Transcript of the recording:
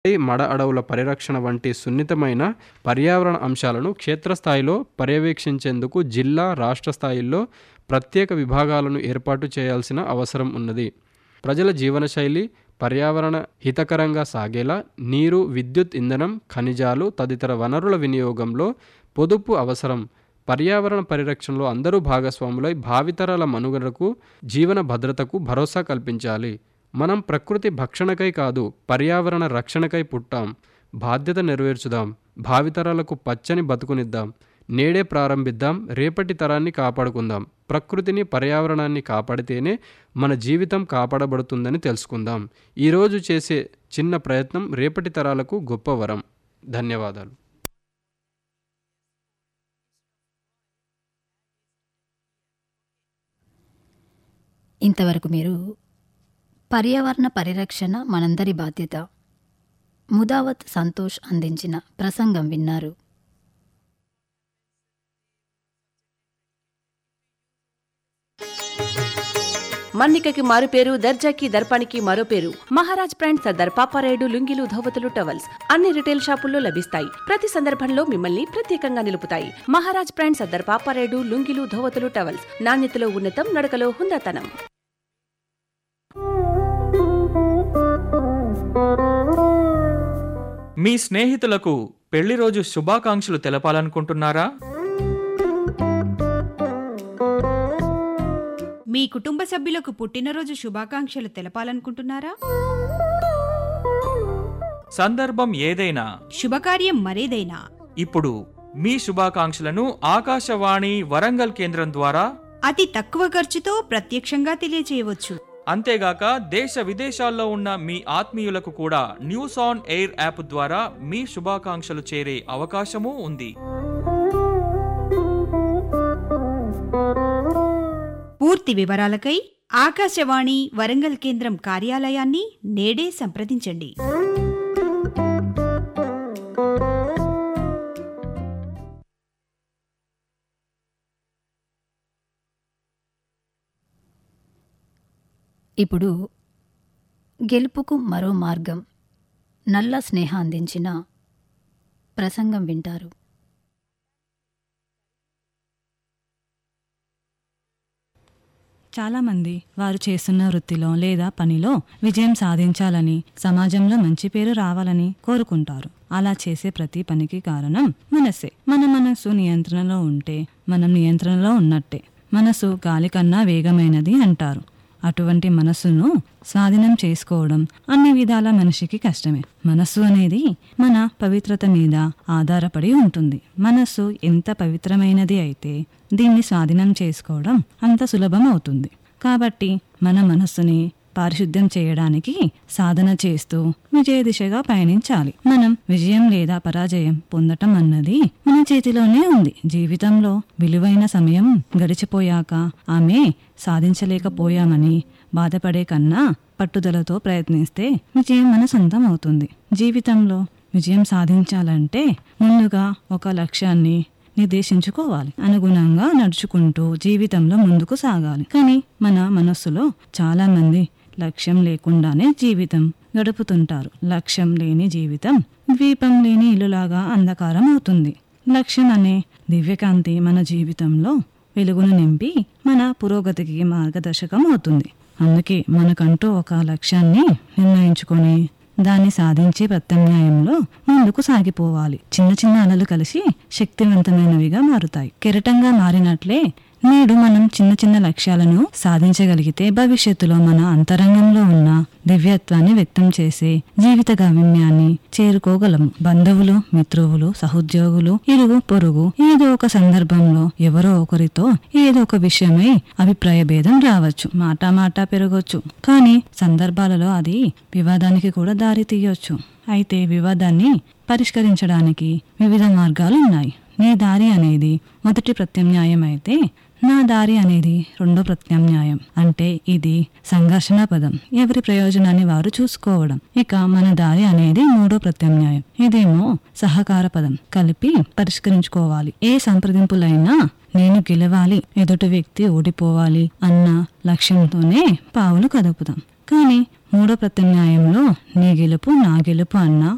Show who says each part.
Speaker 1: మడ అడవుల పరిరక్షణ వంటి సున్నితమైన పర్యావరణ అంశాలను క్షేత్రస్థాయిలో పర్యవేక్షించేందుకు జిల్లా రాష్ట్ర స్థాయిల్లో ప్రత్యేక విభాగాలను ఏర్పాటు చేయాల్సిన అవసరం ఉన్నది ప్రజల జీవనశైలి పర్యావరణ హితకరంగా సాగేలా నీరు విద్యుత్ ఇంధనం ఖనిజాలు తదితర వనరుల వినియోగంలో పొదుపు అవసరం పర్యావరణ పరిరక్షణలో అందరూ భాగస్వాములై భావితరాల మనుగడకు జీవన భద్రతకు భరోసా కల్పించాలి మనం ప్రకృతి భక్షణకై కాదు పర్యావరణ రక్షణకై పుట్టాం బాధ్యత నెరవేర్చుదాం భావితరాలకు పచ్చని బతుకునిద్దాం నేడే ప్రారంభిద్దాం రేపటి తరాన్ని కాపాడుకుందాం ప్రకృతిని పర్యావరణాన్ని కాపాడితేనే మన జీవితం కాపాడబడుతుందని తెలుసుకుందాం ఈరోజు చేసే చిన్న ప్రయత్నం రేపటి తరాలకు గొప్ప వరం ధన్యవాదాలు
Speaker 2: ఇంతవరకు మీరు పర్యావరణ పరిరక్షణ మనందరి బాధ్యత ముదావత్ సంతోష్ అందించిన ప్రసంగం విన్నారు
Speaker 3: మన్నికకి మారు పేరు దర్జాకి దర్పానికి మరో పేరు మహారాజ్ బ్రాండ్ సర్దార్ పాపారాయుడు లుంగిలు ధోవతులు టవల్స్ అన్ని రిటైల్ షాపుల్లో లభిస్తాయి ప్రతి సందర్భంలో మిమ్మల్ని ప్రత్యేకంగా నిలుపుతాయి మహారాజ్ బ్రాండ్ సర్దార్ పాపారాయుడు లుంగిలు ధోవతులు టవల్స్ నాణ్యతలో ఉన్నతం నడకలో హుందాతనం
Speaker 4: మీ స్నేహితులకు పెళ్లి రోజు శుభాకాంక్షలు తెలపాలనుకుంటున్నారా
Speaker 5: మీ కుటుంబ సభ్యులకు పుట్టినరోజు శుభాకాంక్షలు తెలపాలనుకుంటున్నారా
Speaker 4: సందర్భం ఏదైనా
Speaker 5: శుభకార్యం మరేదైనా
Speaker 4: ఇప్పుడు మీ శుభాకాంక్షలను ఆకాశవాణి వరంగల్ కేంద్రం ద్వారా
Speaker 5: అతి తక్కువ ఖర్చుతో ప్రత్యక్షంగా తెలియజేయవచ్చు
Speaker 4: అంతేగాక దేశ విదేశాల్లో ఉన్న మీ ఆత్మీయులకు కూడా న్యూస్ ఆన్ ఎయిర్ యాప్ ద్వారా మీ శుభాకాంక్షలు చేరే అవకాశమూ ఉంది
Speaker 5: పూర్తి వివరాలకై ఆకాశవాణి వరంగల్ కేంద్రం కార్యాలయాన్ని నేడే సంప్రదించండి
Speaker 2: ఇప్పుడు గెలుపుకు మరో మార్గం నల్ల స్నేహ అందించిన ప్రసంగం వింటారు
Speaker 6: చాలామంది వారు చేస్తున్న వృత్తిలో లేదా పనిలో విజయం సాధించాలని సమాజంలో మంచి పేరు రావాలని కోరుకుంటారు అలా చేసే ప్రతి పనికి కారణం మనస్సే మన మనస్సు నియంత్రణలో ఉంటే మనం నియంత్రణలో ఉన్నట్టే మనసు గాలి కన్నా వేగమైనది అంటారు అటువంటి మనస్సును స్వాధీనం చేసుకోవడం అన్ని విధాల మనిషికి కష్టమే మనస్సు అనేది మన పవిత్రత మీద ఆధారపడి ఉంటుంది మనస్సు ఎంత పవిత్రమైనది అయితే దీన్ని స్వాధీనం చేసుకోవడం అంత సులభం అవుతుంది కాబట్టి మన మనస్సుని పారిశుద్ధ్యం చేయడానికి సాధన చేస్తూ విజయ దిశగా పయనించాలి మనం విజయం లేదా పరాజయం పొందటం అన్నది మన చేతిలోనే ఉంది జీవితంలో విలువైన సమయం గడిచిపోయాక ఆమె సాధించలేకపోయామని బాధపడే కన్నా పట్టుదలతో ప్రయత్నిస్తే విజయం మన సొంతం అవుతుంది జీవితంలో విజయం సాధించాలంటే ముందుగా ఒక లక్ష్యాన్ని నిర్దేశించుకోవాలి అనుగుణంగా నడుచుకుంటూ జీవితంలో ముందుకు సాగాలి కానీ మన మనస్సులో చాలా మంది లక్ష్యం లేకుండానే జీవితం గడుపుతుంటారు లక్ష్యం లేని జీవితం ద్వీపం లేని ఇల్లులాగా అంధకారం అవుతుంది లక్ష్యం అనే దివ్యకాంతి మన జీవితంలో వెలుగును నింపి మన పురోగతికి మార్గదర్శకం అవుతుంది అందుకే మనకంటూ ఒక లక్ష్యాన్ని నిర్ణయించుకొని దాన్ని సాధించే ప్రత్యామ్నాయంలో ముందుకు సాగిపోవాలి చిన్న చిన్న అలలు కలిసి శక్తివంతమైనవిగా మారుతాయి కెరటంగా మారినట్లే నేడు మనం చిన్న చిన్న లక్ష్యాలను సాధించగలిగితే భవిష్యత్తులో మన అంతరంగంలో ఉన్న దివ్యత్వాన్ని వ్యక్తం చేసే జీవిత గమ్యాన్ని చేరుకోగలము బంధువులు మిత్రువులు సహోద్యోగులు ఇరుగు పొరుగు ఏదో ఒక సందర్భంలో ఎవరో ఒకరితో ఏదో ఒక విషయమై అభిప్రాయ భేదం రావచ్చు మాట మాట పెరగొచ్చు కానీ సందర్భాలలో అది వివాదానికి కూడా దారి తీయొచ్చు అయితే వివాదాన్ని పరిష్కరించడానికి వివిధ మార్గాలు ఉన్నాయి నీ దారి అనేది మొదటి ప్రత్యామ్నాయం అయితే నా దారి అనేది రెండో ప్రత్యామ్నాయం అంటే ఇది సంఘర్షణ పదం ఎవరి ప్రయోజనాన్ని వారు చూసుకోవడం ఇక మన దారి అనేది మూడో ప్రత్యామ్నాయం ఇదేమో సహకార పదం కలిపి పరిష్కరించుకోవాలి ఏ సంప్రదింపులైనా నేను గెలవాలి ఎదుటి వ్యక్తి ఓడిపోవాలి అన్న లక్ష్యంతోనే పావులు కదుపుతాం కానీ మూడో ప్రత్యామ్నాయంలో నీ గెలుపు నా గెలుపు అన్న